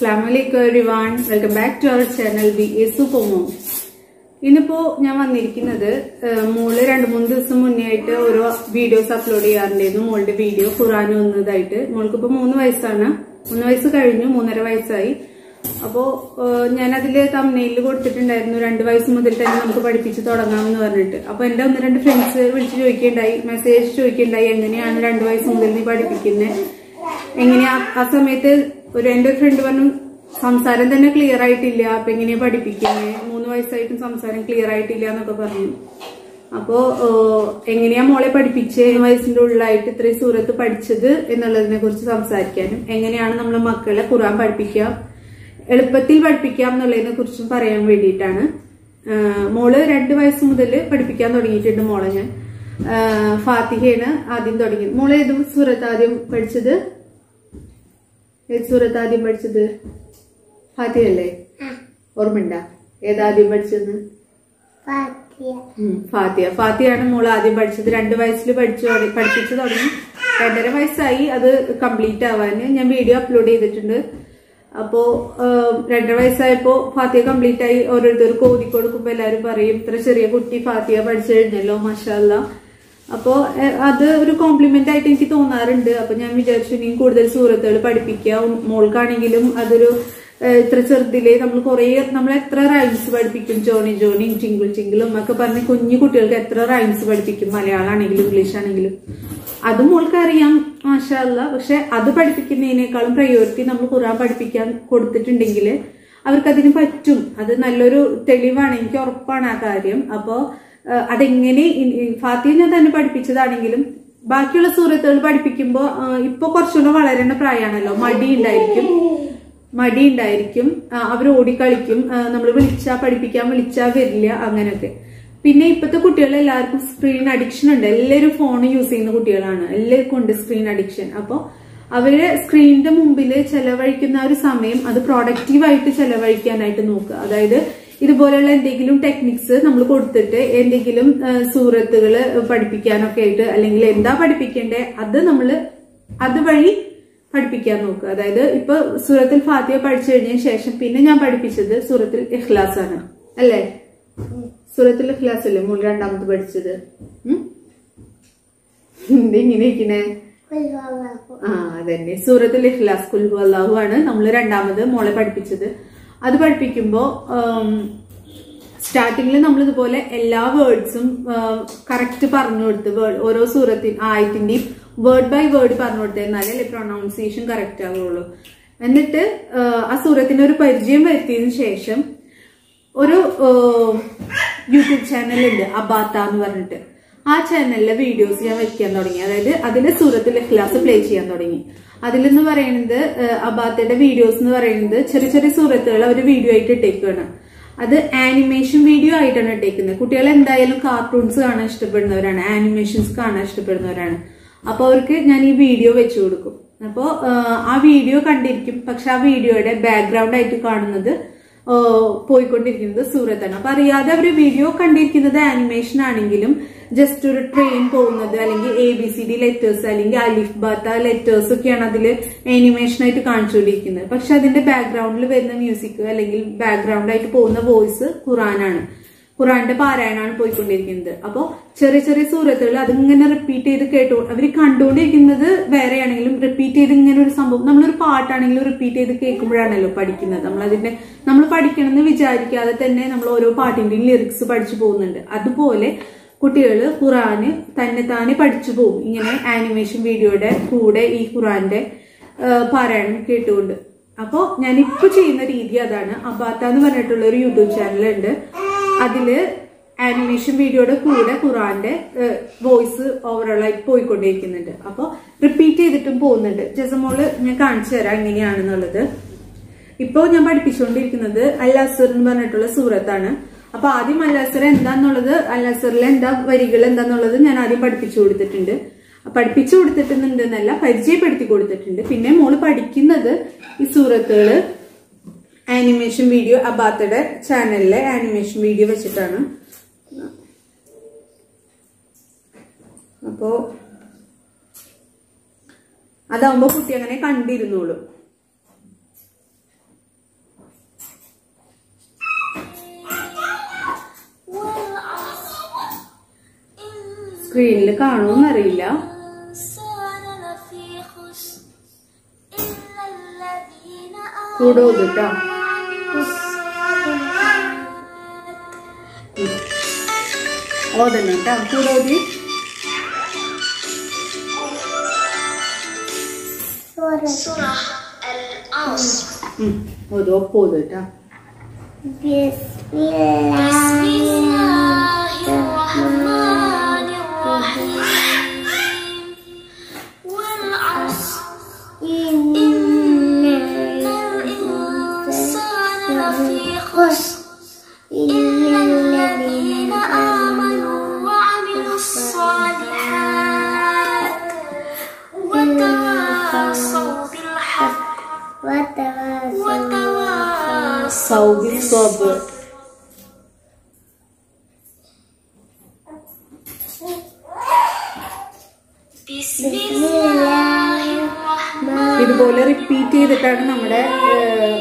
അസ്സാം വലൈക്കും everyone welcome back to our channel be a supermom ഇന്നിപ്പോ ഞാൻ വന്നിരിക്കുന്നത് ഏഹ്, മോള് രണ്ടു മൂന്ന് ദിവസം മുന്നേ ആയിട്ട് ഓരോ വീഡിയോസ് അപ്ലോഡ് ചെയ്യാറുണ്ടായിരുന്നു മോളുടെ വീഡിയോ ഖുറാൻ വന്നതായിട്ട് മോൾക്ക് ഇപ്പൊ മൂന്ന് വയസ്സാണ് മൂന്ന് വയസ്സ് കഴിഞ്ഞു മൂന്നര വയസ്സായി അപ്പോ ഏഹ്, ഞാൻ അതില് തമ്മനയിൽ കൊടുത്തിട്ടുണ്ടായിരുന്നു രണ്ട് വയസ്സ് മുതൽ തന്നെ നമുക്ക് പഠിപ്പിച്ച് തുടങ്ങാമെന്ന് പറഞ്ഞിട്ട് അപ്പൊ എന്റെ ഒന്ന് രണ്ട് ഫ്രണ്ട്സ് വിളിച്ച് ചോദിക്കുകയുണ്ടായി മെസ്സേജ് ചോദിക്കുകയുണ്ടായി എങ്ങനെയാണ് രണ്ട് വയസ്സ് മുതൽ നീ പഠിപ്പിക്കുന്നത് എങ്ങനെയാ ആ സമയത്ത് ഒരു എന്റെ ഒരു ഫ്രണ്ട് പറഞ്ഞു സംസാരം തന്നെ ക്ലിയർ ആയിട്ടില്ല അപ്പൊ എങ്ങനെയാ പഠിപ്പിക്കുന്നത് മൂന്ന് വയസ്സായിട്ടും സംസാരം ക്ലിയർ ആയിട്ടില്ല എന്നൊക്കെ പറഞ്ഞു അപ്പോ ഏഹ്, എങ്ങനെയാ മോളെ പഠിപ്പിച്ച് വയസ്സിന്റെ ഉള്ളിലായിട്ട് ഇത്രയും സൂറത്ത് പഠിച്ചത് എന്നുള്ളതിനെ കുറിച്ച് സംസാരിക്കാനും എങ്ങനെയാണ് നമ്മൾ മക്കളെ ഖുറാൻ പഠിപ്പിക്കാം എളുപ്പത്തിൽ പഠിപ്പിക്കാം എന്നുള്ളതിനെ കുറിച്ചും പറയാൻ വേണ്ടിയിട്ടാണ് ഏഹ്, മോള് രണ്ട് വയസ്സ് മുതൽ പഠിപ്പിക്കാൻ തുടങ്ങിയിട്ടുണ്ട് മോളെ ഞാൻ ഏഹ്, ഫാത്തിഹയാണ് ആദ്യം തുടങ്ങിയത് മോളെ ഏത് സൂറത്ത് ആദ്യം പഠിച്ചത് ഏത് സൂറത്ത് ആദ്യം പഠിച്ചത് ഫാത്തിഹ അല്ലേ ഓർമ്മണ്ട ഏതാദ്യം പഠിച്ചത് ഉം, ഫാത്തിഹ ഫാത്തിഹയാണ് മോൾ ആദ്യം പഠിച്ചത് രണ്ട് വയസ്സിൽ പഠിച്ചു തുടങ്ങി- പഠിപ്പിച്ചു തുടങ്ങി രണ്ടര വയസ്സായി അത് കംപ്ലീറ്റ് ആവാന് ഞാൻ വീഡിയോ അപ്ലോഡ് ചെയ്തിട്ടുണ്ട് അപ്പോ ആഹ്, രണ്ടര വയസ്സായപ്പോ ഫാത്തിഹ കംപ്ലീറ്റ് ആയി ഓരോരുത്തർക്ക് ഓതി കൊടുക്കുമ്പോ എല്ലാവരും പറയും ഇത്ര ചെറിയ കുട്ടി ഫാത്തിഹ പഠിച്ചു കഴിഞ്ഞല്ലോ മാഷാല്ല അപ്പോ ഏഹ്, അത് ഒരു കോംപ്ലിമെന്റ് ആയിട്ട് എനിക്ക് തോന്നാറുണ്ട് അപ്പൊ ഞാൻ വിചാരിച്ചു ഇനിയും കൂടുതൽ സൂറത്തുകൾ പഠിപ്പിക്കാം മോൾക്കാണെങ്കിലും അതൊരു ഏഹ്, ഇത്ര ചെറുതിലെ നമ്മൾ കുറെ നമ്മൾ എത്ര റൈംസ് പഠിപ്പിക്കും ജോണി ജോണിയും ടിങ്കിൾ ടിങ്കിളും ഒക്കെ പറഞ്ഞ് കുഞ്ഞു കുട്ടികൾക്ക് എത്ര റൈംസ് പഠിപ്പിക്കും മലയാളമാണെങ്കിലും ഇംഗ്ലീഷ് ആണെങ്കിലും അത് മോൾക്കറിയാം മാഷല്ല പക്ഷെ അത് പഠിപ്പിക്കുന്നതിനേക്കാളും പ്രയോറിറ്റി നമ്മൾ ഖുറാൻ പഠിപ്പിക്കാൻ കൊടുത്തിട്ടുണ്ടെങ്കിൽ അവർക്കതിന് പറ്റും അത് നല്ലൊരു തെളിവാണ് എനിക്ക് ഉറപ്പാണ് ആ കാര്യം അപ്പോ ഏഹ്, അതെങ്ങനെ ഇ- ഈ ഫാത്തിഹ ഞാൻ തന്നെ പഠിപ്പിച്ചതാണെങ്കിലും ബാക്കിയുള്ള സൂറത്തുകൾ പഠിപ്പിക്കുമ്പോൾ ഇപ്പൊ കുറച്ചുകൂടെ വളരേണ്ട പ്രായമാണല്ലോ മടി ഉണ്ടായിരിക്കും മടി ഉണ്ടായിരിക്കും അവർ ഓടിക്കളിക്കും നമ്മൾ വിളിച്ചാ പഠിപ്പിക്കാൻ വിളിച്ചാ വരില്ല അങ്ങനെയൊക്കെ പിന്നെ ഇപ്പോഴത്തെ കുട്ടികൾ എല്ലാവർക്കും സ്ക്രീൻ അഡിക്ഷൻ ഉണ്ട് എല്ലാവരും ഫോൺ യൂസ് ചെയ്യുന്ന കുട്ടികളാണ് എല്ലാവർക്കും ഉണ്ട് സ്ക്രീൻ അഡിക്ഷൻ അപ്പോൾ അവര് സ്ക്രീനിന്റെ മുമ്പിൽ ചെലവഴിക്കുന്ന ആ ഒരു സമയം അത് പ്രൊഡക്റ്റീവായിട്ട് ചെലവഴിക്കാനായിട്ട് നോക്കുക അതായത് ഇതുപോലെയുള്ള എന്തെങ്കിലും ടെക്നിക്സ് നമ്മൾ കൊടുത്തിട്ട് എന്തെങ്കിലും സൂറത്തുകൾ പഠിപ്പിക്കാനൊക്കെ ആയിട്ട് അല്ലെങ്കിൽ എന്താ പഠിപ്പിക്കേണ്ടത് അത് നമ്മൾ അതുവഴി പഠിപ്പിക്കാൻ നോക്കുക അതായത് ഇപ്പൊ സൂറത്തിൽ ഫാത്തിഹ പഠിച്ചു കഴിഞ്ഞതിന് ശേഷം പിന്നെ ഞാൻ പഠിപ്പിച്ചത് സൂറത്തിൽ ഇഖ്ലാസ് ആണ് അല്ലേ സൂറത്തിൽ ഇഖ്ലാസ് അല്ലേ മോൾ രണ്ടാമത് പഠിച്ചത് ഉം? എന്താ ഇങ്ങനെ ഇരിക്കണേ ആ അതന്നെ സൂറത്തുൽ ഇഖ്ലാസ് കുൽഹു അള്ളാഹു ആണ് നമ്മൾ രണ്ടാമത് മോളെ പഠിപ്പിച്ചത് അത് പഠിപ്പിക്കുമ്പോ സ്റ്റാർട്ടിങ്ങിൽ നമ്മൾ ഇതുപോലെ എല്ലാ വേർഡ്സും കറക്റ്റ് പറഞ്ഞു കൊടുത്ത് word- ഓരോ സൂറത്തിൻ ആയത്തിന്റെയും വേർഡ് ബൈ വേർഡ് പറഞ്ഞു കൊടുത്തേ എന്നാലേ പ്രൊണൗൺസിയേഷൻ കറക്റ്റ് ആവുള്ളൂ എന്നിട്ട് ആ, ആ സൂറത്തിന്റെ ഒരു പരിചയം വരുത്തിയതിനു ശേഷം ഒരു യൂട്യൂബ് ചാനലുണ്ട് അബാത്ത എന്ന് പറഞ്ഞിട്ട് ആ ചാനലിലെ വീഡിയോസ് ഞാൻ വെക്കാൻ തുടങ്ങി അതായത് അതില് സൂറത്തിൽ ഇഖ്ലാസ് പ്ലേ ചെയ്യാൻ തുടങ്ങി അതിലെന്ന് പറയുന്നത് ഏഹ്, അബാത്തയുടെ വീഡിയോസ് എന്ന് പറയുന്നത് ചെറിയ ചെറിയ സൂറത്തുകൾ അവർ വീഡിയോ ആയിട്ട് ഇട്ടേക്കാണ് അത് ആനിമേഷൻ വീഡിയോ ആയിട്ടാണ് ഇട്ടേക്കുന്നത് കുട്ടികൾ എന്തായാലും കാർട്ടൂൺസ് കാണാൻ ഇഷ്ടപ്പെടുന്നവരാണ് ആനിമേഷൻസ് കാണാൻ ഇഷ്ടപ്പെടുന്നവരാണ് അപ്പൊ അവർക്ക് ഞാൻ ഈ വീഡിയോ വെച്ചു കൊടുക്കും അപ്പോൾ ആ വീഡിയോ കണ്ടിരിക്കും പക്ഷെ ആ വീഡിയോയുടെ ബാക്ക്ഗ്രൗണ്ട് ആയിട്ട് കാണുന്നത് ആ, പോയിക്കൊണ്ടിരിക്കുന്നത് സൂറത്താണ് അപ്പൊ അറിയാതെ അവർ വീഡിയോ കണ്ടിരിക്കുന്നത് ആനിമേഷൻ ആണെങ്കിലും ജസ്റ്റ് ഒരു ട്രെയിൻ പോകുന്നത് അല്ലെങ്കിൽ A B C D letters അല്ലെങ്കിൽ അലിഫ് ബാത്ത ലെറ്റേഴ്സ് ഒക്കെയാണ് അതിൽ ആനിമേഷൻ ആയിട്ട് കാണിച്ചുകൊണ്ടിരിക്കുന്നത് പക്ഷെ അതിന്റെ ബാക്ക്ഗ്രൗണ്ടിൽ വരുന്ന മ്യൂസിക് അല്ലെങ്കിൽ ബാക്ക്ഗ്രൗണ്ട് ആയിട്ട് പോകുന്ന വോയിസ് ഖുറാനാണ് ഖുറാന്റെ പാരായണമാണ് പോയിക്കൊണ്ടിരിക്കുന്നത് അപ്പോൾ ചെറിയ ചെറിയ സൂറത്തുകൾ അതിങ്ങനെ റിപ്പീറ്റ് ചെയ്ത് കേട്ടു അവർ കണ്ടുകൊണ്ടിരിക്കുന്നത് വേറെയാണെങ്കിലും റിപ്പീറ്റ് ചെയ്ത് ഇങ്ങനെ ഒരു സംഭവം നമ്മളൊരു പാട്ടാണെങ്കിലും റിപ്പീറ്റ് ചെയ്ത് കേൾക്കുമ്പോഴാണല്ലോ പഠിക്കുന്നത് നമ്മൾ അതിന്റെ നമ്മൾ പഠിക്കണം എന്ന് വിചാരിക്കാതെ തന്നെ നമ്മൾ ഓരോ പാട്ടിന്റെയും ലിറിക്സ് പഠിച്ചു പോകുന്നുണ്ട് അതുപോലെ കുട്ടികൾ ഖുറാന് തന്നെ താനെ പഠിച്ചു പോകും ഇങ്ങനെ ആനിമേഷൻ വീഡിയോയുടെ കൂടെ ഈ ഖുറാന്റെ ആ, പാരായണം കേട്ടുകൊണ്ട് അപ്പോൾ ഞാൻ ഇപ്പൊ ചെയ്യുന്ന രീതി അതാണ് അബാത്ത എന്ന് പറഞ്ഞിട്ടുള്ള ഒരു യൂട്യൂബ് ചാനലുണ്ട് അതില് ആനിമേഷൻ വീഡിയോയുടെ കൂടെ ഖുറാന്റെ വോയിസ് ഓവറോൾ ആയിട്ട് പോയിക്കൊണ്ടിരിക്കുന്നുണ്ട് അപ്പോൾ റിപ്പീറ്റ് ചെയ്തിട്ടും പോകുന്നുണ്ട് ജസമോള് ഞാൻ കാണിച്ചു തരാം എങ്ങനെയാണെന്നുള്ളത് ഇപ്പോ ഞാൻ പഠിപ്പിച്ചുകൊണ്ടിരിക്കുന്നത് അൽ അസർ എന്ന് പറഞ്ഞിട്ടുള്ള സൂറത്താണ് അപ്പൊ ആദ്യം അൽ അസർ എന്താന്നുള്ളത് അൽ അസറിലെ എന്താ വരികൾ എന്താന്നുള്ളത് ഞാൻ ആദ്യം പഠിപ്പിച്ചു കൊടുത്തിട്ടുണ്ട് പഠിപ്പിച്ചു കൊടുത്തിട്ടുണ്ട് എന്നല്ല പരിചയപ്പെടുത്തി കൊടുത്തിട്ടുണ്ട് പിന്നെ മോള് പഠിക്കുന്നത് ഈ സൂറത്തുകള് ആനിമേഷൻ വീഡിയോ അബാത്തയുടെ ചാനലിലെ ആനിമേഷൻ വീഡിയോ വെച്ചിട്ടാണ് അപ്പോ അതാവുമ്പോ കുട്ടി അങ്ങനെ കണ്ടിരുന്നോളും സ്ക്രീനിൽ കാണുമെന്ന് അറിയില്ല الإنسان لفي خسر إلا الذين കൂടെ آمنوا ഓതുട്ടോ وعملوا الصالحات ഓതണം കേട്ടോ കൂടെ ഓതി سورة العصر ഉം, ഓതു ഒപ്പ് ഓതു കേട്ടോ بسم الله الرحمن الرحيم والعصر إن الإنسان لفي خسر إلا الذين آمنوا وعملوا الصالحات وتواصوا بالحق وتواصوا സൗദി സോബ് بسم الله الرحمن ഇതുപോലെ റിപ്പീറ്റ് ചെയ്തിട്ടാണ് നമ്മുടെ ഏഹ്,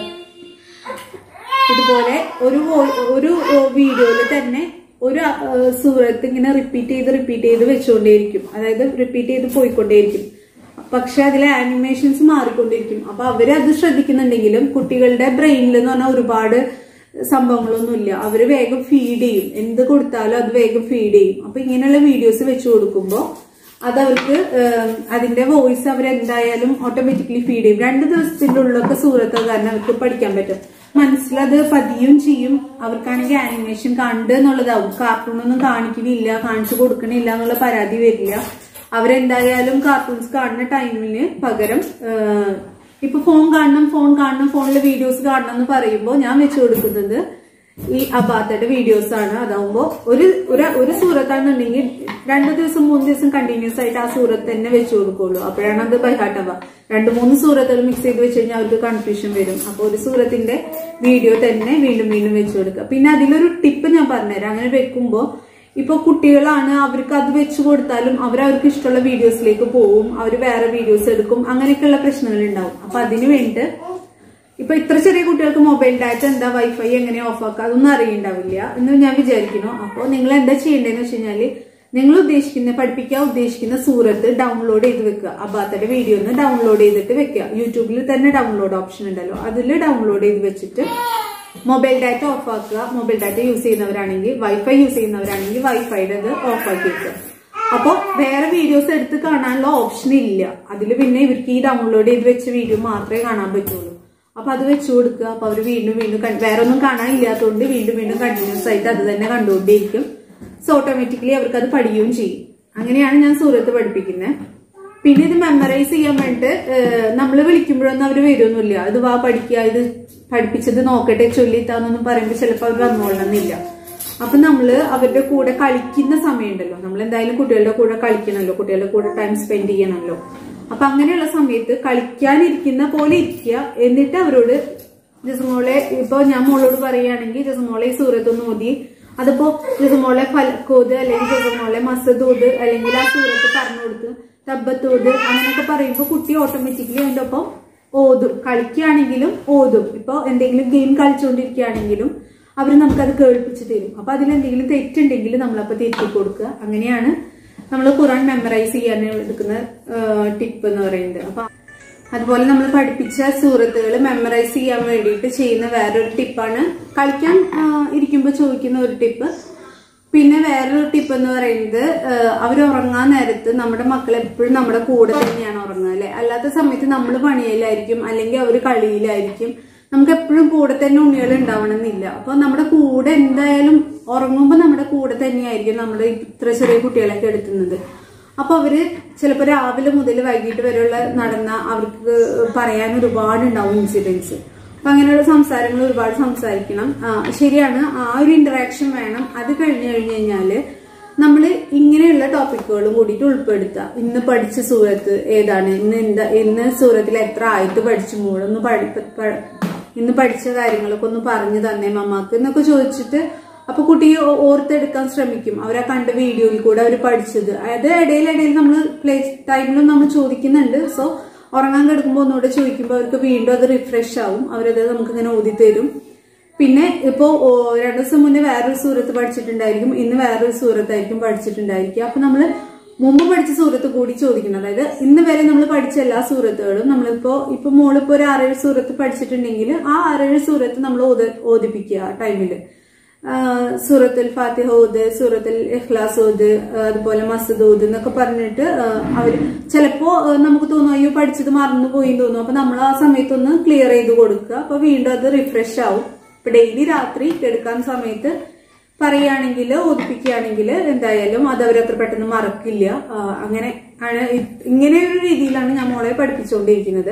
ഇതുപോലെ ഒരു വോ- ഒരു വീഡിയോയിൽ തന്നെ ഒരു ഏഹ്, സൂറത്ത് ഇങ്ങനെ റിപ്പീറ്റ് ചെയ്ത് റിപ്പീറ്റ് ചെയ്ത് വെച്ചുകൊണ്ടേയിരിക്കും അതായത് റിപ്പീറ്റ് ചെയ്ത് പോയിക്കൊണ്ടേയിരിക്കും പക്ഷെ അതിലെ ആനിമേഷൻസ് മാറിക്കൊണ്ടിരിക്കും അപ്പൊ അവര് അത് ശ്രദ്ധിക്കുന്നുണ്ടെങ്കിലും കുട്ടികളുടെ ബ്രെയിനിൽ എന്ന് പറഞ്ഞാൽ ഒരുപാട് സംഭവങ്ങളൊന്നുമില്ല അവര് വേഗം ഫീഡ് ചെയ്യും എന്ത് കൊടുത്താലും അത് വേഗം ഫീഡ് ചെയ്യും അപ്പൊ ഇങ്ങനെയുള്ള വീഡിയോസ് വെച്ച് കൊടുക്കുമ്പോൾ അതവർക്ക് ഏഹ്, അതിന്റെ വോയിസ് അവരെന്തായാലും ഓട്ടോമാറ്റിക്കലി ഫീഡ് ചെയ്യും രണ്ട് ദിവസത്തിന്റെ ഉള്ളൊക്കെ സൂറത്ത് കാരണം അവർക്ക് പഠിക്കാൻ പറ്റും മനസ്സിലത് പതിയും ചെയ്യും അവർക്കാണെങ്കിൽ ആനിമേഷൻ കണ്ട് എന്നുള്ളതാവും കാർട്ടൂണൊന്നും കാണിക്കണില്ല കാണിച്ചു കൊടുക്കണില്ല എന്നുള്ള പരാതി വരില്ല അവരെന്തായാലും കാർട്ടൂൺസ് കാണുന്ന ടൈമിന് പകരം ഏഹ്, ഇപ്പൊ ഫോൺ കാണണം ഫോൺ കാണണം ഫോണിലെ വീഡിയോസ് കാണണം എന്ന് പറയുമ്പോൾ ഞാൻ വെച്ചു കൊടുക്കുന്നത് ഈ അബാത്തയുടെ വീഡിയോസ് ആണ് അതാവുമ്പോ ഒരു ഒരു- ഒരു സൂറത്താണെന്നുണ്ടെങ്കിൽ രണ്ടു ദിവസം മൂന്ന് ദിവസം കണ്ടിന്യൂസ് ആയിട്ട് ആ സൂറത്ത് തന്നെ വെച്ചു കൊടുക്കുള്ളൂ അപ്പോഴാണ് അത് ബൈഹാട്ടവ രണ്ട് മൂന്ന് സൂറത്തുകൾ മിക്സ് ചെയ്ത് വെച്ച് കഴിഞ്ഞാൽ അവർക്ക് കൺഫ്യൂഷൻ വരും അപ്പൊ ഒരു സൂറത്തിന്റെ വീഡിയോ തന്നെ വീണ്ടും വീണ്ടും വെച്ചു കൊടുക്കുക പിന്നെ അതിലൊരു ടിപ്പ് ഞാൻ പറഞ്ഞുതരാം അങ്ങനെ വെക്കുമ്പോ ഇപ്പൊ കുട്ടികളാണ് അവർക്ക് അത് വെച്ചു കൊടുത്താലും അവർ അവർക്ക് ഇഷ്ടമുള്ള വീഡിയോസിലേക്ക് പോവും അവർ വേറെ വീഡിയോസ് എടുക്കും അങ്ങനെയൊക്കെയുള്ള പ്രശ്നങ്ങൾ ഉണ്ടാവും അപ്പൊ അതിനു വേണ്ടി ഇപ്പൊ ഇത്ര ചെറിയ കുട്ടികൾക്ക് മൊബൈൽ ഡാറ്റ എന്താ വൈഫൈ എങ്ങനെ ഓഫ് ആക്കുക അതൊന്നും അറിയണ്ടാവില്ല എന്ന് ഞാൻ വിചാരിക്കുന്നു അപ്പോൾ നിങ്ങൾ എന്താ ചെയ്യേണ്ടതെന്ന് വെച്ച് കഴിഞ്ഞാല് നിങ്ങൾ ഉദ്ദേശിക്കുന്ന പഠിപ്പിക്കാൻ ഉദ്ദേശിക്കുന്ന സൂറത്ത് ഡൗൺലോഡ് ചെയ്ത് വെക്കുക അബാത്തയുടെ വീഡിയോ ഒന്ന് ഡൗൺലോഡ് ചെയ്തിട്ട് വെക്കുക യൂട്യൂബിൽ തന്നെ ഡൗൺലോഡ് ഓപ്ഷൻ ഉണ്ടല്ലോ അതിൽ ഡൗൺലോഡ് ചെയ്ത് വെച്ചിട്ട് മൊബൈൽ ഡാറ്റ ഓഫ് ആക്കുക മൊബൈൽ ഡാറ്റ യൂസ് ചെയ്യുന്നവരാണെങ്കിൽ വൈഫൈ യൂസ് ചെയ്യുന്നവരാണെങ്കിൽ വൈഫൈയുടെ അത് ഓഫ് ആക്കി വെക്കുക അപ്പോൾ വേറെ വീഡിയോസ് എടുത്ത് കാണാനുള്ള ഓപ്ഷൻ ഇല്ല അതിൽ പിന്നെ ഇവർക്ക് ഈ ഡൗൺലോഡ് ചെയ്ത് വെച്ച വീഡിയോ മാത്രമേ കാണാൻ പറ്റുള്ളൂ അപ്പൊ അത് വെച്ചു കൊടുക്കുക അപ്പൊ അവർ വീണ്ടും വീണ്ടും കണ്ട്- വേറെ ഒന്നും കാണാനില്ലാത്തതുകൊണ്ട് വീണ്ടും വീണ്ടും കണ്ടിന്യൂസ് ആയിട്ട് അത് തന്നെ കണ്ടുകൊണ്ടേയിരിക്കും സോ ഓട്ടോമാറ്റിക്കലി അവർക്ക് അത് പഠിക്കുകയും ചെയ്യും അങ്ങനെയാണ് ഞാൻ സൂറത്ത് പഠിപ്പിക്കുന്നത് പിന്നെ ഇത് മെമ്മറൈസ് ചെയ്യാൻ വേണ്ടിട്ട് നമ്മൾ വിളിക്കുമ്പോഴൊന്നും അവർ വരുമൊന്നുമില്ല ഇത് വാ പഠിക്കുക ഇത് പഠിപ്പിച്ചത് നോക്കട്ടെ ചൊല്ലിത്താന്നൊന്നും പറയുമ്പോൾ ചിലപ്പോൾ അവർ വന്നോളണമെന്നില്ല അപ്പൊ നമ്മള് അവരുടെ കൂടെ കളിക്കുന്ന സമയമുണ്ടല്ലോ നമ്മൾ എന്തായാലും കുട്ടികളുടെ കൂടെ കളിക്കണമല്ലോ കുട്ടികളുടെ കൂടെ ടൈം സ്പെൻഡ് ചെയ്യണമല്ലോ അപ്പൊ അങ്ങനെയുള്ള സമയത്ത് കളിക്കാനിരിക്കുന്ന പോലെ ഇരിക്കുക എന്നിട്ട് അവരോട് ജസമോളെ ഇപ്പൊ ഞാൻ മോളോട് പറയുകയാണെങ്കിൽ ജസമോളെ ഈ സൂറത്തൊന്ന് ഓതി അതിപ്പോ ജസമോളെ ഫലക്കോത് അല്ലെങ്കിൽ ജസമോളെ മസദോത് അല്ലെങ്കിൽ ആ സൂറത്ത് പറഞ്ഞു കൊടുത്ത് തബ്ബത്തോത് അങ്ങനെയൊക്കെ പറയുമ്പോൾ കുട്ടി ഓട്ടോമാറ്റിക്കലി അതിന്റെ ഒപ്പം ഓതും കളിക്കുകയാണെങ്കിലും ഓതും ഇപ്പൊ എന്തെങ്കിലും ഗെയിം കളിച്ചുകൊണ്ടിരിക്കുകയാണെങ്കിലും അവർ നമുക്കത് കേൾപ്പിച്ച് തരും അപ്പൊ അതിലെന്തെങ്കിലും തെറ്റുണ്ടെങ്കിൽ നമ്മളപ്പോ തിരുത്തി കൊടുക്കുക അങ്ങനെയാണ് നമ്മൾ ഖുറാൻ മെമ്മറൈസ് ചെയ്യാൻ എടുക്കുന്ന ടിപ്പ് എന്ന് പറയുന്നത് അപ്പൊ അതുപോലെ നമ്മൾ പഠിപ്പിച്ച സൂറത്തുകൾ മെമ്മറൈസ് ചെയ്യാൻ വേണ്ടിയിട്ട് ചെയ്യുന്ന വേറൊരു ടിപ്പാണ് കളിക്കാൻ ഇരിക്കുമ്പോൾ ചോദിക്കുന്ന ഒരു ടിപ്പ് പിന്നെ വേറൊരു ടിപ്പ് എന്ന് പറയുന്നത് അവർ ഉറങ്ങാൻ നേരത്ത് നമ്മുടെ മക്കൾ എപ്പോഴും നമ്മുടെ കൂടെ തന്നെയാണ് ഉറങ്ങുക അല്ലെ അല്ലാത്ത സമയത്ത് നമ്മൾ പണിയിലായിരിക്കും അല്ലെങ്കിൽ അവർ കളിയിലായിരിക്കും നമുക്ക് എപ്പോഴും കൂടെ തന്നെ ഉണ്ണികൾ ഉണ്ടാവണമെന്നില്ല അപ്പൊ നമ്മുടെ കൂടെ എന്തായാലും ഉറങ്ങുമ്പോൾ നമ്മുടെ കൂടെ തന്നെയായിരിക്കും നമ്മുടെ ഇത്ര ചെറിയ കുട്ടികളൊക്കെ എടുക്കുന്നത് അപ്പൊ അവര് ചിലപ്പോൾ രാവിലെ മുതൽ വൈകിട്ട് വരെയുള്ള നടന്ന അവർക്ക് പറയാൻ ഒരുപാട് ഉണ്ടാവും ഇൻസിഡൻസ് അപ്പൊ അങ്ങനെയുള്ള സംസാരങ്ങൾ ഒരുപാട് സംസാരിക്കണം ആ, ശരിയാണ് ആ ഒരു ഇന്ററാക്ഷൻ വേണം അത് കഴിഞ്ഞു കഴിഞ്ഞു കഴിഞ്ഞാല് നമ്മൾ ഇങ്ങനെയുള്ള ടോപ്പിക്കുകളും കൂടിയിട്ട് ഉൾപ്പെടുത്തുക ഇന്ന് പഠിച്ച സൂറത്ത് ഏതാണ് ഇന്ന് എന്താ ഇന്ന് സൂറത്തിൽ എത്ര ആയിട്ട് പഠിച്ചു മോളൊന്ന് പഠി പ- ഇന്ന് പഠിച്ച കാര്യങ്ങളൊക്കെ ഒന്ന് പറഞ്ഞു തന്നെ മമ്മാക്ക് എന്നൊക്കെ ചോദിച്ചിട്ട് അപ്പൊ കുട്ടി ഓ- ഓർത്തെടുക്കാൻ ശ്രമിക്കും അവരാ കണ്ട വീഡിയോയിൽ കൂടെ അവർ പഠിച്ചത് അതായത് ഇടയിലിടയിൽ നമ്മൾ പ്ലേ ടൈമിലും നമ്മൾ ചോദിക്കുന്നുണ്ട് സോ ഉറങ്ങാൻ കിടക്കുമ്പോൾ ഒന്നുകൂടെ ചോദിക്കുമ്പോൾ അവർക്ക് വീണ്ടും അത് റിഫ്രഷ് ആവും അവരത് നമുക്ക് ഇങ്ങനെ ഓതി തരും പിന്നെ ഇപ്പോ ഓ, രണ്ടു ദിവസം മുന്നേ വേറൊരു സൂറത്ത് പഠിച്ചിട്ടുണ്ടായിരിക്കും ഇന്ന് വേറൊരു സൂറത്തായിരിക്കും പഠിച്ചിട്ടുണ്ടായിരിക്കും അപ്പൊ നമ്മള് മുമ്പ് പഠിച്ച സൂറത്ത് കൂടി ചോദിക്കണം അതായത് ഇന്ന് വരെ നമ്മൾ പഠിച്ച എല്ലാ സൂറത്തുകളും നമ്മളിപ്പോ ഇപ്പൊ മോളിപ്പോ ഒരു ആറേഴ് സൂറത്ത് പഠിച്ചിട്ടുണ്ടെങ്കിൽ ആ ആറേഴ് സൂറത്ത് നമ്മൾ ഓത ഓദിപ്പിക്കുക ആ ടൈമില് ആഹ് സൂറത്തുൽ ഫാത്തിഹ ഓത് സൂറത്തുൽ ഇഖ്ലാസ് ഓത് ആഹ് അതുപോലെ മസ്ദ് ഓത് എന്നൊക്കെ പറഞ്ഞിട്ട് ആഹ് അവര് ചിലപ്പോ ആഹ് നമുക്ക് തോന്നും അയ്യോ പഠിച്ചത് മറന്നു പോയി എന്ന് തോന്നും അപ്പൊ നമ്മൾ ആ സമയത്തൊന്ന് ക്ലിയർ ചെയ്ത് കൊടുക്കുക അപ്പൊ വീണ്ടും അത് റിഫ്രഷ് ആവും ഇപ്പൊ ഡെയിലി രാത്രി എടുക്കാൻ സമയത്ത് പറയുകയാണെങ്കിൽ ഓദിപ്പിക്കുകയാണെങ്കിൽ എന്തായാലും അത് അവരത്ര പെട്ടെന്ന് മറക്കില്ല ആഹ് അങ്ങനെ ആണ് ഇ- ഇങ്ങനെ ഒരു രീതിയിലാണ് ഞാൻ മോളെ പഠിപ്പിച്ചുകൊണ്ടിരിക്കുന്നത്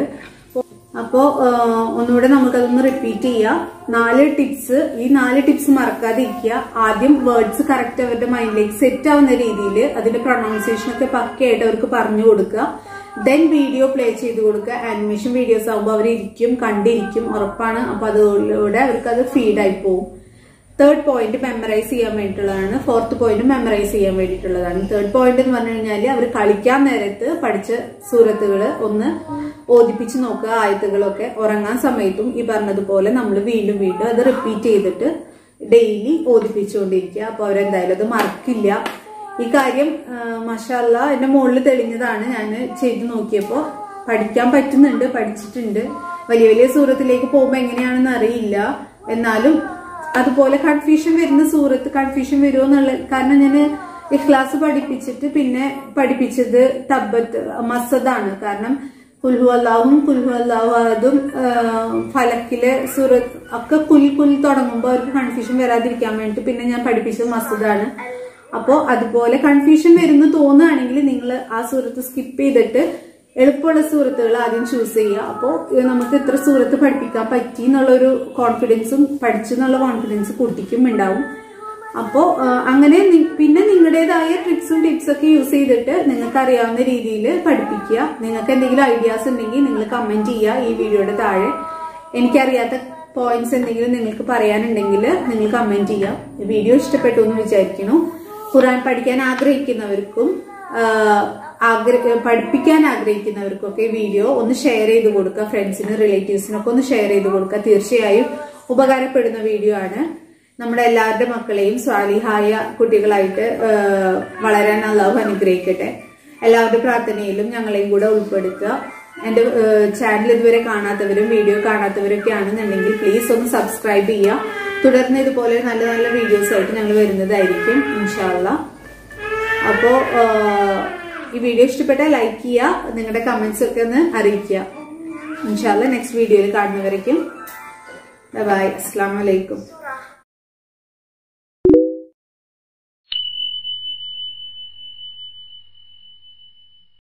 അപ്പോ ആഹ് ഒന്നുകൂടെ നമുക്കതൊന്ന് റിപ്പീറ്റ് ചെയ്യാം നാല് ടിപ്സ് ഈ നാല് ടിപ്സ് മറക്കാതിരിക്കുക ആദ്യം വേർഡ്സ് കറക്റ്റ് അവരുടെ മൈൻഡിലേക്ക് സെറ്റ് ആവുന്ന രീതിയിൽ അതിന്റെ പ്രൊണൗൺസിയേഷൻ ഒക്കെ പക്കയായിട്ട് അവർക്ക് പറഞ്ഞു കൊടുക്കുക ദെൻ വീഡിയോ പ്ലേ ചെയ്ത് കൊടുക്കുക ആനിമേഷൻ വീഡിയോസ് ആകുമ്പോൾ അവർ ഇരിക്കും കണ്ടിരിക്കും ഉറപ്പാണ് അപ്പൊ അതിലൂടെ അവർക്ക് അത് ഫീഡായി പോകും തേർഡ് പോയിന്റ് മെമ്മറൈസ് ചെയ്യാൻ വേണ്ടിയിട്ടുള്ളതാണ് ഫോർത്ത് പോയിന്റ് മെമ്മറൈസ് ചെയ്യാൻ വേണ്ടിയിട്ടുള്ളതാണ് തേർഡ് പോയിന്റ് എന്ന് പറഞ്ഞു കഴിഞ്ഞാൽ അവർ കളിക്കാൻ നേരത്ത് പഠിച്ച സൂറത്തുകൾ ഒന്ന് ഓദിപ്പിച്ച് നോക്കുക ആയത്തുകളൊക്കെ ഉറങ്ങാൻ സമയത്തും ഈ പറഞ്ഞതുപോലെ നമ്മൾ വീണ്ടും വീണ്ടും അത് റിപ്പീറ്റ് ചെയ്തിട്ട് ഡെയിലി ഓദിപ്പിച്ചുകൊണ്ടിരിക്കുക അപ്പൊ അവരെന്തായാലും അത് മറക്കില്ല ഈ കാര്യം മഷാല്ല എന്റെ മുകളിൽ തെളിഞ്ഞതാണ് ഞാൻ ചെയ്തു നോക്കിയപ്പോ പഠിക്കാൻ പറ്റുന്നുണ്ട് പഠിച്ചിട്ടുണ്ട് വലിയ വലിയ സൂറത്തിലേക്ക് പോകുമ്പോൾ എങ്ങനെയാണെന്ന് അറിയില്ല എന്നാലും അതുപോലെ കൺഫ്യൂഷൻ വരുന്ന സൂറത്ത് കൺഫ്യൂഷൻ വരുമോ എന്നുള്ള കാരണം ഞാൻ ഇഖ്ലാസ് പഠിപ്പിച്ചിട്ട് പിന്നെ പഠിപ്പിച്ചത് തബത്ത് മസദാണ് കാരണം കുൽഹു അള്ളാഹും കുൽഹു അള്ളാഹു അതും ഫലക്കിലെ സൂറത്ത് ഒക്കെ കുൽ കുൽ തുടങ്ങുമ്പോൾ അവർക്ക് കൺഫ്യൂഷൻ വരാതിരിക്കാൻ വേണ്ടിട്ട് പിന്നെ ഞാൻ പഠിപ്പിച്ചത് മസദാണ് അപ്പോ അതുപോലെ കൺഫ്യൂഷൻ വരുന്ന തോന്നുകയാണെങ്കിൽ നിങ്ങൾ ആ സൂറത്ത് സ്കിപ്പ് ചെയ്തിട്ട് എളുപ്പമുള്ള സൂറത്തുകൾ ആദ്യം ചൂസ് ചെയ്യുക അപ്പോൾ നമുക്ക് ഇത്ര സൂറത്ത് പഠിപ്പിക്കാൻ പറ്റി എന്നുള്ളൊരു കോൺഫിഡൻസും പഠിച്ചു എന്നുള്ള കോൺഫിഡൻസ് കുട്ടിക്കും ഉണ്ടാവും അപ്പോൾ അങ്ങനെ നി- പിന്നെ നിങ്ങളുടേതായ ട്രിക്സും ടിപ്സ് ഒക്കെ യൂസ് ചെയ്തിട്ട് നിങ്ങൾക്ക് അറിയാവുന്ന രീതിയിൽ പഠിപ്പിക്കുക നിങ്ങൾക്ക് എന്തെങ്കിലും ഐഡിയാസ് ഉണ്ടെങ്കിൽ നിങ്ങൾ കമന്റ് ചെയ്യുക ഈ വീഡിയോയുടെ താഴെ എനിക്കറിയാത്ത പോയിന്റ്സ് എന്തെങ്കിലും നിങ്ങൾക്ക് പറയാനുണ്ടെങ്കിൽ നിങ്ങൾ കമന്റ് ചെയ്യുക ഈ വീഡിയോ ഇഷ്ടപ്പെട്ടു എന്ന് വിചാരിക്കുന്നു ഖുറാൻ പഠിക്കാൻ ആഗ്രഹിക്കുന്നവർക്കും ആഹ്, ആഗ്ര പഠിപ്പിക്കാൻ ആഗ്രഹിക്കുന്നവർക്കൊക്കെ ഈ വീഡിയോ ഒന്ന് ഷെയർ ചെയ്ത് കൊടുക്കുക ഫ്രണ്ട്സിനും റിലേറ്റീവ്സിനൊക്കെ ഒന്ന് ഷെയർ ചെയ്ത് കൊടുക്കുക തീർച്ചയായും ഉപകാരപ്പെടുന്ന വീഡിയോ ആണ് നമ്മുടെ എല്ലാവരുടെ മക്കളെയും സ്വാലിഹായ കുട്ടികളായിട്ട് ആഹ്, വളരാൻ അള്ളാഹു അനുഗ്രഹിക്കട്ടെ എല്ലാവരുടെ പ്രാർത്ഥനയിലും ഞങ്ങളെയും കൂടെ ഉൾപ്പെടുത്തുക എന്റെ ചാനൽ ഇതുവരെ കാണാത്തവരും വീഡിയോ കാണാത്തവരൊക്കെ ആണെന്നുണ്ടെങ്കിൽ പ്ലീസ് ഒന്ന് സബ്സ്ക്രൈബ് ചെയ്യുക തുടർന്ന് ഇതുപോലെ നല്ല നല്ല വീഡിയോസ് ആയിട്ട് ഞങ്ങൾ വരുന്നതായിരിക്കും ഇൻഷാല്ല അപ്പോ ആഹ്, ഈ വീഡിയോ ഇഷ്ടപ്പെട്ടാൽ ലൈക്ക് ചെയ്യുക നിങ്ങളുടെ കമന്റ്സ് ഒക്കെ ഒന്ന് അറിയിക്കുക ഇൻഷാല്ല നെക്സ്റ്റ് വീഡിയോയിൽ കാണുന്നവരേക്കും ബൈ അസ്സാം വലൈക്കും